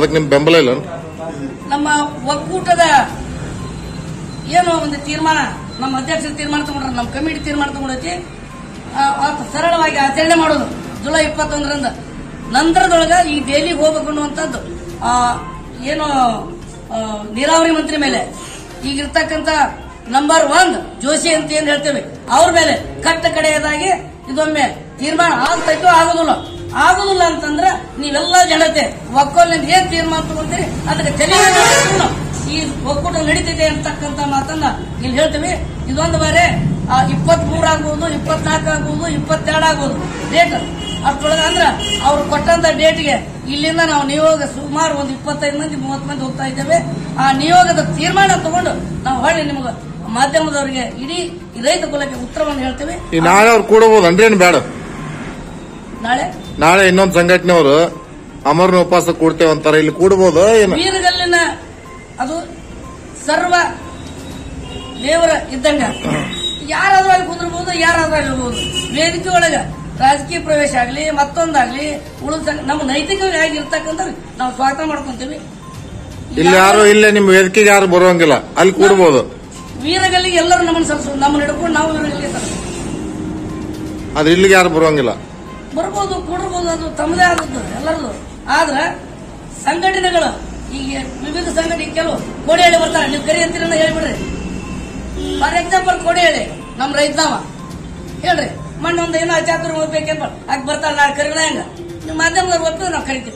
ಅದಕ್ಕೆ ನಿಮ್ ಬೆಂಬಲ ಇಲ್ಲ ನಮ್ಮ ಒಕ್ಕೂಟದ ಏನು ಒಂದು ತೀರ್ಮಾನ ನಮ್ಮ ಅಧ್ಯಕ್ಷರ ತೀರ್ಮಾನ ತಗೊಂಡ್ರ ನಮ್ಮ ಕಮಿಟಿ ತೀರ್ಮಾನ ತಗೊಂಡೈತಿ ಆ, ಆತ್ ಸರಳವಾಗಿ ಆಚರಣೆ ಮಾಡೋದು ಜುಲೈ ಇಪ್ಪತ್ತೊಂದರಿಂದ ನಂತರದೊಳಗ ಈ ಡೈಲಿಗೆ ಹೋಗ್ಬೇಕು ಅನ್ನುವಂಥದ್ದು ಆ, ಏನು ಆ, ನೀರಾವರಿ ಮಂತ್ರಿ ಮೇಲೆ ಈಗ ಇರ್ತಕ್ಕಂಥ ನಂಬರ್ ಒನ್ ಜೋಶಿ ಅಂತ ಏನ್ ಹೇಳ್ತೇವೆ ಅವ್ರ ಮೇಲೆ ಕಟ್ಟ ಕಡೆಯದಾಗಿ ಇದೊಮ್ಮೆ ತೀರ್ಮಾನ ಆಗ್ತೈತೋ ಆಗೋದಿಲ್ಲ ಆಗುದಿಲ್ಲ ಅಂತಂದ್ರೆ ನೀವೆಲ್ಲ ಜನತೆ ಒಕ್ಕೊಲ್ಲಿಂದ ಏನ್ ತೀರ್ಮಾನ ತಗೊಂತೀರಿ ಅದಕ್ಕೆ ತಲೆ ಈ ಒಕ್ಕೂಟ ನಡೀತಿದೆ ಅಂತಕ್ಕಂತ ಮಾತನ್ನ ಇಲ್ಲಿ ಹೇಳ್ತೀವಿ ಇದೊಂದು ಬಾರಿ ಇಪ್ಪತ್ತ್ ಮೂರ್ ಆಗ್ಬೋದು ಇಪ್ಪತ್ನಾಲ್ಕು ಆಗ್ಬೋದು ಇಪ್ಪತ್ತೆರಡು ಆಗ್ಬೋದು ಡೇಟ್ ಅಷ್ಟೊಳಗೆ ಅಂದ್ರ ಅವ್ರು ಕೊಟ್ಟಂತ ಡೇಟ್ಗೆ ಇಲ್ಲಿಂದ ನಾವು ನಿಯೋಗ ಸುಮಾರು ಒಂದು ಇಪ್ಪತ್ತೈದು ಮಂದಿ ಮೂವತ್ತು ಮಂದಿ ಹೋಗ್ತಾ ಇದ್ದೇವೆ ಆ ನಿಯೋಗದ ತೀರ್ಮಾನ ತಗೊಂಡು ನಾವು ಹೊಳ್ಳಿ ನಿಮಗೆ ಮಾಧ್ಯಮದವರಿಗೆ ಇಡೀ ಈ ರೈತ ಕುಲಕ್ಕೆ ಉತ್ತರವನ್ನು ಹೇಳ್ತೇವೆ ಈ ನಾಳೆ ಅವ್ರು ಕೂಡಬಹುದು ಏನ್ ಬೇಡ ನಾಳೆ ನಾಳೆ ಇನ್ನೊಂದು ಸಂಘಟನೆಯವರು ಅಮರನ ಉಪವಾಸ ಕೂಡ್ತೇವೆ ಅಂತಾರ ಇಲ್ಲಿ ಕೂಡಬಹುದು ಏನು ವೀರಗಲ್ಲಿನ ಅದು ಸರ್ವ ದೇವರ ಇದ್ದಂಗ ಯಾರಾದ್ರೂ ಅಲ್ಲಿ ಕುಂದಿರ್ಬೋದು ಯಾರಾದ್ರೂ ಅಲ್ಲಿ ಇರ್ಬೋದು ವೇದಿಕೆ ಒಳಗ ರಾಜಕೀಯ ಪ್ರವೇಶ ಆಗ್ಲಿ ಮತ್ತೊಂದಾಗ್ಲಿ ಉಳಿದ ಸಂಘ- ನಮ್ಮ ನೈತಿಕವಾಗಿ ಇರ್ತಕ್ಕಂಥ ನಾವು ಸ್ವಾಗತ ಮಾಡ್ಕೊಂತೀವಿ ಇಲ್ಲಿ ಯಾರು ಇಲ್ಲೇ ನಿಮ್ ವೇದಿಕೆಗೆ ಯಾರು ಬರುವಂಗಿಲ್ಲ ಅಲ್ಲಿ ಕೂಡಬಹುದು ವೀರಗಲ್ಲಿಗೆ ಎಲ್ಲರೂ ನಮ್ಮನ್ನು ಸಲ್ಲಿಸೋದು ನಮ್ಮನ್ನ ಹಿಡ್ಕೊಂಡು ನಾವು ವೀರಗಲ್ಲಿಗೆ ತರ್ತೀವಿ. ಆದ್ರೆ ಇಲ್ಲಿಗೆ ಯಾರು ಬರುವಂಗಿಲ್ಲ ಬರ್ಬೋದು ಕೂಡಿರ್ಬೋದು ಅದು ತಮ್ಮದೇ ಆದದ್ದು ಎಲ್ಲರದು ಆದ್ರ ಸಂಘಟನೆಗಳು ಈಗ ವಿವಿಧ ಸಂಘಟನೆ ಕೆಲವು ಕೋಡಿಹಳ್ಳಿ ಬರ್ತಾರೆ ನೀವು ಕರಿ ಅಂತೀರ ಹೇಳ್ಬಿಡ್ರಿ ಫಾರ್ ಎಕ್ಸಾಂಪಲ್ ಕೋಡಿಹಳ್ಳಿ ನಮ್ ರೈತನಾವ ಹೇಳ್ರಿ ಮಣ್ಣು ಒಂದು ಏನೋ ಅಚಾತುರ ಹೋಗ್ಬೇಕೇನ್ಬ ಆಗ ಬರ್ತಾರ ನಾಳೆ ಕರಿಗಳ ಹೆಂಗ ನೀವು ಮಾಧ್ಯಮದವ್ರು ಒಪ್ಪಿದ್ರೆ ನಾವು ಕರಿತೀವಿ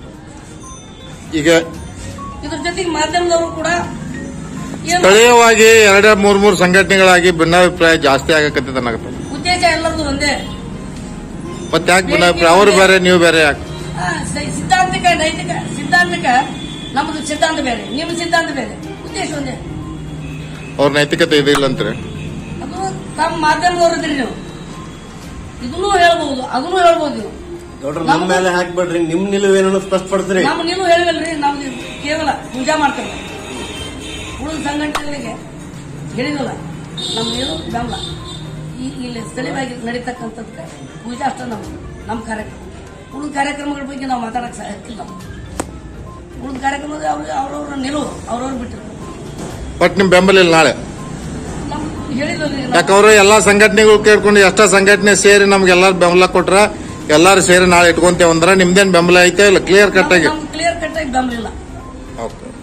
ಈಗ ಇದ್ರ ಜೊತೆಗೆ ಮಾಧ್ಯಮದವರು ಕೂಡ ಏನು ಸ್ಥಳೀಯವಾಗಿ ಎರಡ ಮೂರ್ ಮೂರ್ ಸಂಘಟನೆಗಳಾಗಿ ಭಿನ್ನಾಭಿಪ್ರಾಯ ಜಾಸ್ತಿ ಆಗಕತ್ತಿದೆ ಅನ್ನಕತ್ತ ಉದ್ದೇಶ ಎಲ್ಲರದು ಒಂದೇ ಮತ್ತೆ ಯಾಕೆ ಭಿನ್ನಾಭಿಪ್ರಾಯ ಅವ್ರು ಬೇರೆ ನೀವು ಬೇರೆ ಯಾಕೆ ಆ, ಸ- ಸಿದ್ಧಾಂತಿಕ ನೈತಿಕ ಸಿದ್ಧಾಂತಿಕ ನಮ್ಮದು ಸಿದ್ಧಾಂತ ಬೇರೆ ನಿಮ್ಮ ಸಿದ್ಧಾಂತ ಬೇರೆ ಉದ್ದೇಶ ಒಂದೇ ಅವ್ರ ನೈತಿಕತೆ ಇದಿಲ್ಲ ಅಂತೀರಿ ಅದು ತಮ್ಮ ಮಾಧ್ಯಮದವರು ಇದ್ರಿ ನೀವು ಇದನ್ನೂ ಹೇಳ್ಬಹುದು ಅದನ್ನೂ ಹೇಳ್ಬಹುದು ನೀವು ನೋಡ್ರಿ ನಮ್ಮ ಮೇಲೆ ಹಾಕ್ಬೇಡ್ರಿ ನಿಮ್ ನಿಲುವೇನೋ ಸ್ಪಷ್ಟಪಡಿಸ್ರಿ ನಮ್ಮ ನೀವು ಹೇಳಿವಲ್ರಿ ನಾವು ಕೇವಲ ಪೂಜಾ ಮಾಡ್ತೇವೆ ಉಳಿದ ಸಂಘಟನೆಗಳಿಗೆ ಹೇಳಿದಲ್ಲ ನಮ್ಮ ಏನು ಬೆಂಬಲ ಈ ಇಲ್ಲಿ ಸ್ಥಳೀಯವಾಗಿ ನಡೀತಕ್ಕಂಥದ್ದು ಪೂಜಾ ಅಷ್ಟ ನಮ್ಮ ನಮ್ಮ ಕಾರ್ಯಕ್ರಮ ಉಳಿದ ಕಾರ್ಯಕ್ರಮಗಳ ಬಗ್ಗೆ ನಾವು ಮಾತಾಡಕ್ ಸಾಧ್ಯಲ್ಲ ನಾವು ಉಳಿದ ಕಾರ್ಯಕ್ರಮದ ಅವ್ರ ಅವ್ರವ್ರ ನಿಲುವು ಅವ್ರವ್ರು ಬಿಟ್ಟಿರ್ತಾರೆ ಬಟ್ ನಿಮ್ ಬೆಂಬಲ ಇಲ್ಲ ನಾಳೆ ನಮ್ ಹೇಳಿದ್ವಲ್ರಿ ನಾವು- ಯಾಕಂದ್ರೆ ಎಲ್ಲಾ ಸಂಘಟನೆಗಳು ಕೇಳ್ಕೊಂಡು ಎಷ್ಟ ಸಂಘಟನೆ ಸೇರಿ ನಮ್ಗೆ ಎಲ್ಲಾರು ಬೆಂಬಲ ಕೊಟ್ರ ಎಲ್ಲಾರು ಸೇರಿ ನಾಳೆ ಇಟ್ಕೊಂತೇವೆ ಅಂದ್ರ ನಿಮ್ದೇನ್ ಬೆಂಬಲ ಐತೆ ಇಲ್ಲ ಕ್ಲಿಯರ್ ಕಟ್ ಆಗಿ ನಮ್ ಕ್ಲಿಯರ್ ಕಟ್ ಆಗಿ ಬೆಂಬಲಿಲ್ಲ ಓಕೆ